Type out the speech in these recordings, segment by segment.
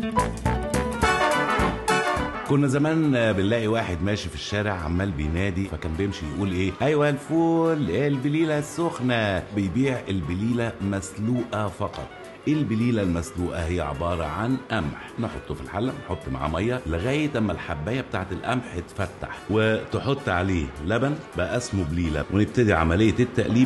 كنا زمان بنلاقي واحد ماشي في الشارع عمال بينادي فكان بيمشي يقول ايه ايوه الفول البليله السخنه بيبيع البليله مسلوقه فقط البليله المسلوقه هي عباره عن قمح نحطه في الحله نحط معاه ميه لغايه اما الحبايه بتاعه القمح تفتح وتحط عليه لبن بقى اسمه بليله ونبتدي عمليه التقليب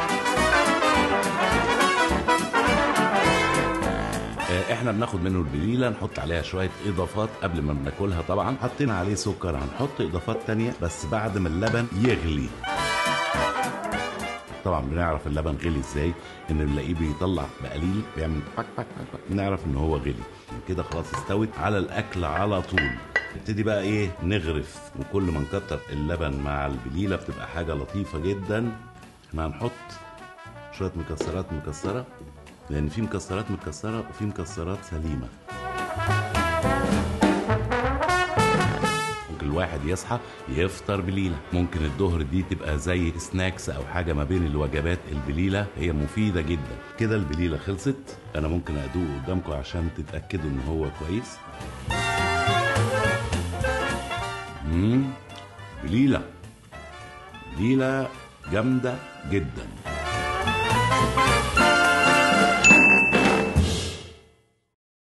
آه، احنا بناخد منه البليله نحط عليها شويه اضافات قبل ما بناكلها طبعا حطينا عليه سكر هنحط اضافات تانية بس بعد ما اللبن يغلي طبعا بنعرف اللبن غلي ازاي ان بنلاقيه بيطلع بقليل بيعمل باك باك باك باك بنعرف ان هو غلي كده خلاص استوت على الاكل على طول نبتدي بقى ايه نغرف وكل ما نكتر اللبن مع البليله بتبقى حاجه لطيفه جدا احنا هنحط شويه مكسرات مكسره لان في مكسرات متكسره وفي مكسرات سليمه ممكن الواحد يصحى يفطر بليله ممكن الظهر دي تبقى زي سناكس او حاجه ما بين الوجبات البليله هي مفيده جدا كده البليله خلصت انا ممكن ادوق قدامكم عشان تتاكدوا ان هو كويس امم بليله بليله جامده جدا